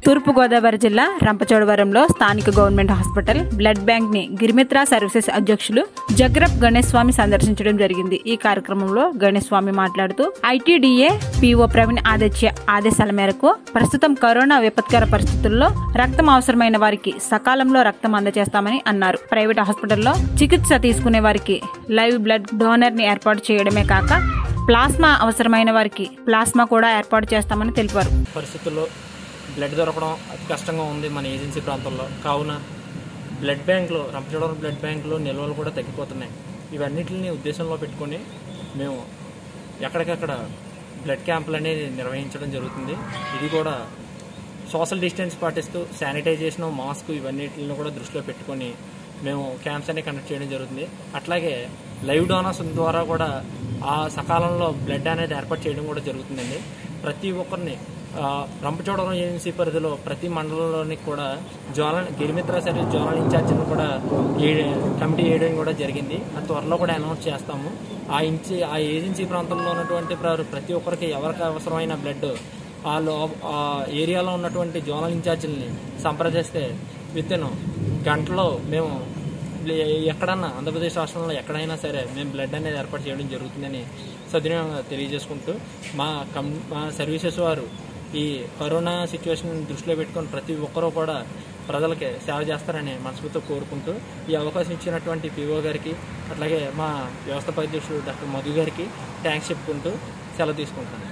తూర్పుగోదావరి జిల్లా రంపచోడవరంలో స్థానిక government hospital blood bank ని గిరిమిత్ర సర్వీసెస్ అధ్యక్షులు జగ్రప్ గణేష్ స్వామి సందర్శించడం జరిగింది ఈ కార్యక్రమంలో గణేష్ స్వామి మాట్లాడుతూ ఐటీడీఏ పిఓ ప్రవీణ్ ఆదిత్య ఆదేశాల మేరకు ప్రస్తుతం కరోనా విపత్కర పరిస్థితుల్లో రక్తం అవసరమైన వారికి సకాలంలో రక్తం అందజేస్తామని అన్నారు ప్రైవేట్ హాస్పిటల్లో చికిత్స తీసుకునే వారికి లైవ్ బ్లడ్ డోనర్ ని ఏర్పాటు చేయడమే కాక ప్లాస్మా అవసరమైన వారికి ప్లాస్మా కూడా ఏర్పాటు చేస్తామని తెలిపారు పరిస్థితుల్లో బ్లడ్ దొరకడం అతి కష్టంగా ఉంది మన ఏజెన్సీ ప్రాంతంలో కావున బ్లడ్ బ్యాంకులో రంపచోడవరం బ్లడ్ బ్యాంకులో నిల్వలు కూడా తగ్గిపోతున్నాయి ఇవన్నిటిని ఉద్దేశంలో పెట్టుకొని మేము ఎక్కడికక్కడ బ్లడ్ క్యాంపులు అనేది నిర్వహించడం జరుగుతుంది ఇది కూడా సోషల్ డిస్టెన్స్ పాటిస్తూ శానిటైజేషన్ మాస్క్ ఇవన్నిటిని కూడా దృష్టిలో పెట్టుకొని మేము క్యాంప్స్ అనేవి కండక్ట్ చేయడం జరుగుతుంది అట్లాగే లైవ్ డోనర్స్ ద్వారా కూడా ఆ సకాలంలో బ్లడ్ అనేది ఏర్పాటు చేయడం కూడా జరుగుతుందండి ప్రతి ఒక్కరిని ఆ, రంపచోడవరం ఏజెన్సీ పరిధిలో ప్రతి మండలంలోని కూడా జోనల్ గిరిమిత్ర సర్వీస్ జోనల్ ఇన్ఛార్జిని కూడా ఏ- కమిటీ వేయడం కూడా జరిగింది అది త్వరలో కూడా అనౌన్స్ చేస్తాము ఆ ఇంచి ఆ ఏజెన్సీ ప్రాంతంలో ఉన్నటువంటి ప్ర- ప్రతి ఒక్కరికి ఎవరికి అవసరమైన బ్లడ్ ఆ లో ఆ ఏరియాలో ఉన్నటువంటి జోనల్ ఇన్ఛార్జీలని సంప్రదిస్తే విత్ ఇన్ గంటలో మేము బ్ల- ఎక్కడన్నా ఆంధ్రప్రదేశ్ రాష్ట్రంలో ఎక్కడైనా సరే మేము బ్లడ్ అనేది ఏర్పాటు చేయడం జరుగుతుందని సద్వినియోగంగా తెలియజేసుకుంటూ మా కం మా సర్వీసెస్ వారు ఈ కరోనా సిచ్యువేషన్ దృష్టిలో పెట్టుకొని ప్రతి ఒక్కరూ కూడా ప్రజలకి సేవ చేస్తారని మనస్ఫూర్తితో కోరుకుంటూ ఈ అవకాశం ఇచ్చినటువంటి పిఓ గారికి అట్లాగే మా వ్యవస్థాపక అధ్యక్షుడు డాక్టర్ మధు గారికి థ్యాంక్స్ చెప్పుకుంటూ సెలవు తీసుకుంటాను